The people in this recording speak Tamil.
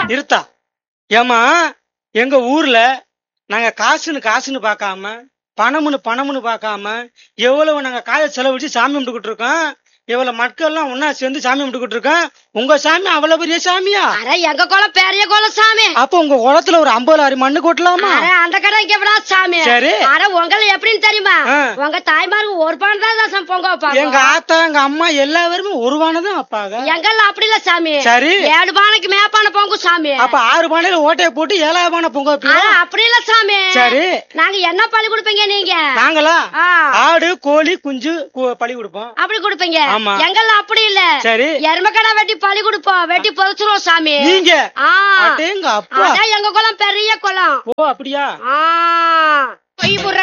நிறுத்தா ஏமா எங்க ஊர்ல நாங்க காசுன்னு காசுன்னு பார்க்காம பணம்னு பணம்னு பார்க்காம எவ்வளவு நாங்க காய செலவழிச்சு சாமி கும்பிட்டுக்கிட்டு இருக்கோம் எவ்வளவு மக்கள் எல்லாம் ஒன்னா சேர்ந்து சாமி கும்பிட்டுக்கிட்டு இருக்கோம் உங்க சாமி அவ்வளவு பெரிய சாமியா அட எங்க குளம் பெரிய குளம் சாமி அப்ப உங்க குளத்துல ஒரு ஐம்பது லாரி மண்ணு கொட்டலாமா அட அந்த கடை இங்க விடா சாமி சரி. அட உங்களை எப்படின்னு தெரியுமா ஆ. உங்க தாய்மாருக்கு ஒரு பணம் தான் தான் பொங்க எங்க வைப்பாங்க ஆத்தா எங்க அம்மா எல்லாருமே ஒருவானதான் அப்பாங்க எங்கெல்லாம் அப்படி இல்ல சாமி சரி. ஏழு பானைக்கு மேப்பான பொங்கு சாமி அப்ப ஆறு பானையில ஓட்டையை போட்டு ஏழாயிரம் பானை பொங்க அட வைப்பீங்க அப்படி இல்ல சாமி சரி நாங்க என்ன பழி கொடுப்பீங்க நீங்க நாங்களா ஆ. ஆடு கோழி குஞ்சு கு- பலி கொடுப்போம் அப்படி கொடுப்பீங்க ஆமா. எங்கெல்லாம் அப்படி இல்ல சரி எருமக்கடா வெட்டி பழி கொடுப்போம் வெட்டி புதைச்சிருவோம் சாமி நீங்க ஆ அடேங்க அப்பா அதான் எங்க குளம் பெரிய குளம் ஓ அப்படியா ஆ பொய் புடுற